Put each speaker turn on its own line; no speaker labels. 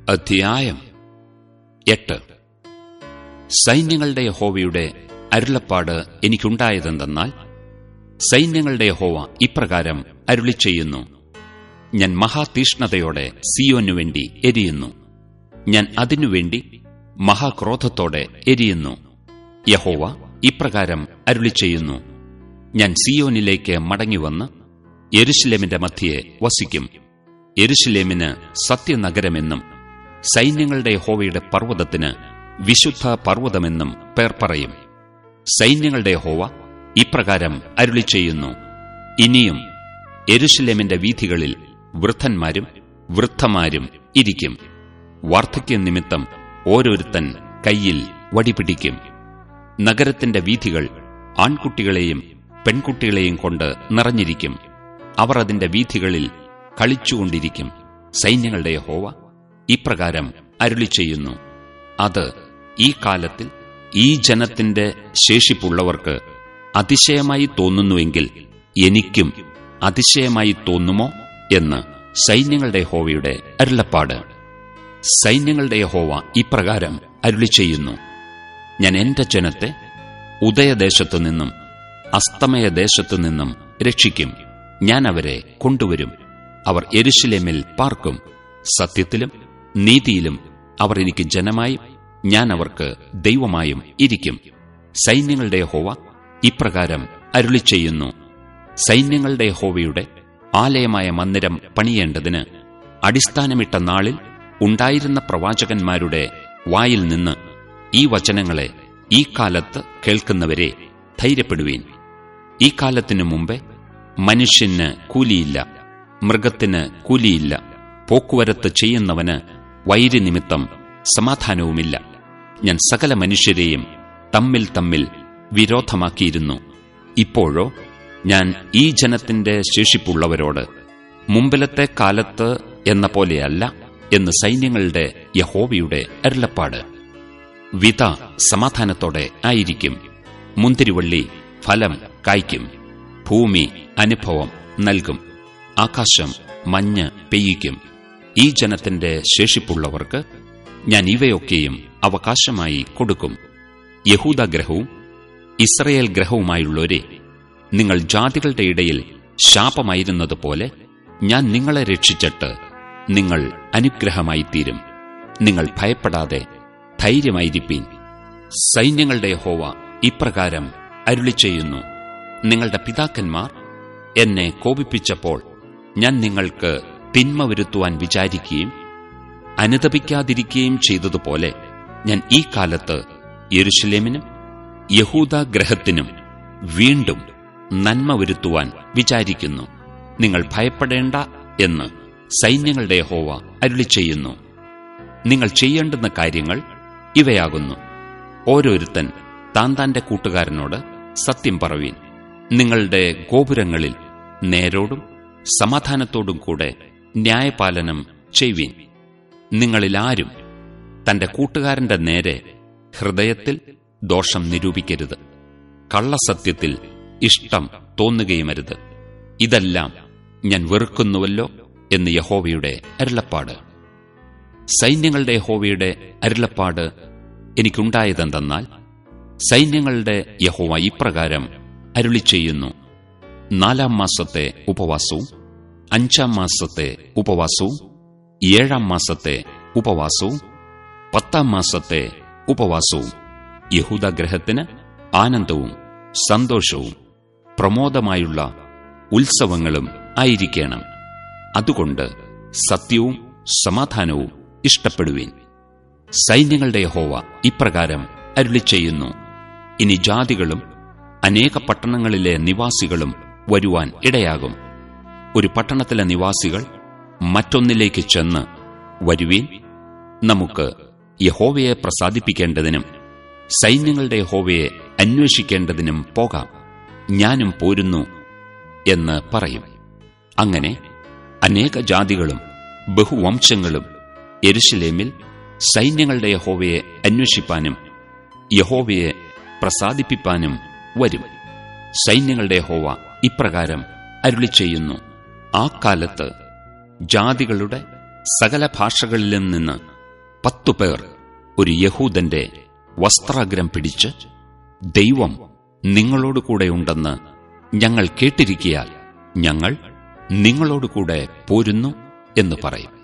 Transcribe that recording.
അധ്യായം എട്ട് സൈന്യങ്ങളുടെ യഹോവയുടെ അരുളപ്പാട് എനിക്കുണ്ടായതെന്തെന്നാൽ സൈന്യങ്ങളുടെ യഹോവ ഇപ്രകാരം അരുളി ചെയ്യുന്നു ഞാൻ മഹാതീഷ്ണതയോടെ സിയോനു വേണ്ടി എരിയുന്നു ഞാൻ അതിനുവേണ്ടി മഹാക്രോധത്തോടെ എരിയുന്നു യഹോവ ഇപ്രകാരം അരുളി ചെയ്യുന്നു ഞാൻ സിയോനിലേക്ക് മടങ്ങിവന്ന് യെരുശലേമിന്റെ മധ്യയെ വസിക്കും യെരുശലേമിന് സത്യനഗരമെന്നും സൈന്യങ്ങളുടെ യഹോവയുടെ പർവ്വതത്തിന് വിശുദ്ധ പർവ്വതമെന്നും പേർ പറയും സൈന്യങ്ങളുടെ യഹോവ ഇപ്രകാരം അരുളി ചെയ്യുന്നു ഇനിയും യെരുശലേമിന്റെ വീഥികളിൽ വൃദ്ധന്മാരും വൃദ്ധമാരും ഇരിക്കും വാർദ്ധക്യ നിമിത്തം ഓരോരുത്തൻ കയ്യിൽ വടിപിടിക്കും നഗരത്തിന്റെ വീഥികൾ ആൺകുട്ടികളെയും പെൺകുട്ടികളെയും കൊണ്ട് നിറഞ്ഞിരിക്കും അവർ അതിന്റെ വീഥികളിൽ കളിച്ചുകൊണ്ടിരിക്കും സൈന്യങ്ങളുടെ യഹോവ ഇപ്രകാരം അരുളി ചെയ്യുന്നു അത് ഈ കാലത്തിൽ ഈ ജനത്തിന്റെ ശേഷിപ്പുള്ളവർക്ക് അതിശയമായി തോന്നുന്നുവെങ്കിൽ എനിക്കും അതിശയമായി തോന്നുമോ എന്ന് സൈന്യങ്ങളുടെ യഹോവയുടെ അരുളപ്പാട് സൈന്യങ്ങളുടെ യഹോവ ഇപ്രകാരം അരുളി ചെയ്യുന്നു ഞാൻ എന്റെ ജനത്തെ ഉദയദേശത്തു നിന്നും അസ്തമയദേശത്തു നിന്നും രക്ഷിക്കും ഞാൻ അവരെ കൊണ്ടുവരും അവർ എരുശലേമിൽ പാർക്കും സത്യത്തിലും നീതിയിലും അവർ എനിക്ക് ജനമായും ഞാൻ അവർക്ക് ദൈവമായും ഇരിക്കും സൈന്യങ്ങളുടെ ഹോവ ഇപ്രകാരം അരുളി ചെയ്യുന്നു സൈന്യങ്ങളുടെ ഹോവയുടെ ആലയമായ മന്ദിരം പണിയേണ്ടതിന് അടിസ്ഥാനമിട്ട നാളിൽ ഉണ്ടായിരുന്ന പ്രവാചകന്മാരുടെ വായിൽ നിന്ന് ഈ വചനങ്ങളെ ഈ കാലത്ത് കേൾക്കുന്നവരെ ധൈര്യപ്പെടുവീൻ ഈ കാലത്തിനു മുമ്പേ മനുഷ്യന് കൂലിയില്ല മൃഗത്തിന് കൂലിയില്ല പോക്കുവരത്ത് ചെയ്യുന്നവന് വൈര്യനിമിത്തം സമാധാനവുമില്ല ഞാൻ സകല മനുഷ്യരെയും തമ്മിൽ തമ്മിൽ വിരോധമാക്കിയിരുന്നു ഇപ്പോഴോ ഞാൻ ഈ ജനത്തിന്റെ ശേഷിപ്പുള്ളവരോട് മുമ്പിലത്തെ കാലത്ത് എന്ന പോലെയല്ല എന്ന് സൈന്യങ്ങളുടെ യഹോവയുടെ അരുളപ്പാട് വിത സമാധാനത്തോടെ ആയിരിക്കും മുന്തിരിവള്ളി ഫലം കായ്ക്കും ഭൂമി അനുഭവം നൽകും ആകാശം മഞ്ഞ് പെയ്യിക്കും ഈ ജനത്തിന്റെ ശേഷിപ്പുള്ളവർക്ക് ഞാൻ ഇവയൊക്കെയും അവകാശമായി കൊടുക്കും യഹൂദ ഗ്രഹവും ഇസ്രയേൽ ഗ്രഹവുമായുള്ളവരെ നിങ്ങൾ ജാതികളുടെ ഇടയിൽ ശാപമായിരുന്നതുപോലെ ഞാൻ നിങ്ങളെ രക്ഷിച്ചിട്ട് നിങ്ങൾ അനുഗ്രഹമായിത്തീരും നിങ്ങൾ ഭയപ്പെടാതെ ധൈര്യമായിരിപ്പീൻ സൈന്യങ്ങളുടെ ഹോവ ഇപ്രകാരം അരുളി ചെയ്യുന്നു നിങ്ങളുടെ പിതാക്കന്മാർ എന്നെ കോപിപ്പിച്ചപ്പോൾ ഞാൻ നിങ്ങൾക്ക് തിന്മ വരുത്തുവാൻ വിചാരിക്കുകയും അനുതപിക്കാതിരിക്കുകയും ചെയ്തതുപോലെ ഞാൻ ഈ കാലത്ത് യെരുഷലേമിനും യഹൂദഗ്രഹത്തിനും വീണ്ടും നന്മ വരുത്തുവാൻ വിചാരിക്കുന്നു നിങ്ങൾ ഭയപ്പെടേണ്ട എന്ന് സൈന്യങ്ങളുടെ ഹോവ അരുളി ചെയ്യുന്നു നിങ്ങൾ ചെയ്യേണ്ടുന്ന കാര്യങ്ങൾ ഇവയാകുന്നു ഓരോരുത്തൻ താൻ താന്റെ കൂട്ടുകാരനോട് സത്യം പറവീൻ നിങ്ങളുടെ ഗോപുരങ്ങളിൽ നേരോടും സമാധാനത്തോടും കൂടെ ന്യായപാലനം ചെയ്വീൻ നിങ്ങളിലാരും തന്റെ കൂട്ടുകാരന്റെ നേരെ ഹൃദയത്തിൽ ദോഷം നിരൂപിക്കരുത് കള്ളസത്യത്തിൽ ഇഷ്ടം തോന്നുകയുമരുത് ഇതെല്ലാം ഞാൻ വെറുക്കുന്നുവല്ലോ എന്ന് യഹോവയുടെ അരുളപ്പാട് സൈന്യങ്ങളുടെ യഹോവയുടെ അരുളപ്പാട് എനിക്കുണ്ടായതെന്തെന്നാൽ സൈന്യങ്ങളുടെ യഹോവ ഇപ്രകാരം അരുളി ചെയ്യുന്നു നാലാം മാസത്തെ ഉപവാസവും അഞ്ചാം മാസത്തെ ഉപവാസവും ഏഴാം മാസത്തെ ഉപവാസവും പത്താം മാസത്തെ ഉപവാസവും യഹൂദഗ്രഹത്തിന് ആനന്ദവും സന്തോഷവും പ്രമോദമായുള്ള ഉത്സവങ്ങളും ആയിരിക്കണം അതുകൊണ്ട് സത്യവും സമാധാനവും ഇഷ്ടപ്പെടുവീൻ സൈന്യങ്ങളുടെ യഹോവ ഇപ്രകാരം അരുളി ചെയ്യുന്നു ഇനി ജാതികളും അനേക പട്ടണങ്ങളിലെ നിവാസികളും വരുവാൻ ഇടയാകും ഒരു പട്ടണത്തിലെ നിവാസികൾ മറ്റൊന്നിലേക്ക് ചെന്ന് വരുവീൻ നമുക്ക് യഹോവയെ പ്രസാദിപ്പിക്കേണ്ടതിനും സൈന്യങ്ങളുടെ യഹോവയെ അന്വേഷിക്കേണ്ടതിനും പോകാം ഞാനും പോരുന്നു എന്ന് പറയും അങ്ങനെ അനേക ജാതികളും ബഹുവംശങ്ങളും എരുശലേമിൽ സൈന്യങ്ങളുടെ യഹോവയെ അന്വേഷിപ്പാനും യഹോവയെ പ്രസാദിപ്പിപ്പാനും വരും സൈന്യങ്ങളുടെ യഹോവ ഇപ്രകാരം അരുളി ചെയ്യുന്നു ആ കാലത്ത് ജാതികളുടെ സകല ഭാഷകളിലും നിന്ന് പത്തു പേർ ഒരു യഹൂദന്റെ വസ്ത്രാഗ്രം പിടിച്ച് ദൈവം നിങ്ങളോടുകൂടെയുണ്ടെന്ന് ഞങ്ങൾ കേട്ടിരിക്കിയാൽ ഞങ്ങൾ നിങ്ങളോടുകൂടെ പോരുന്നു എന്ന് പറയും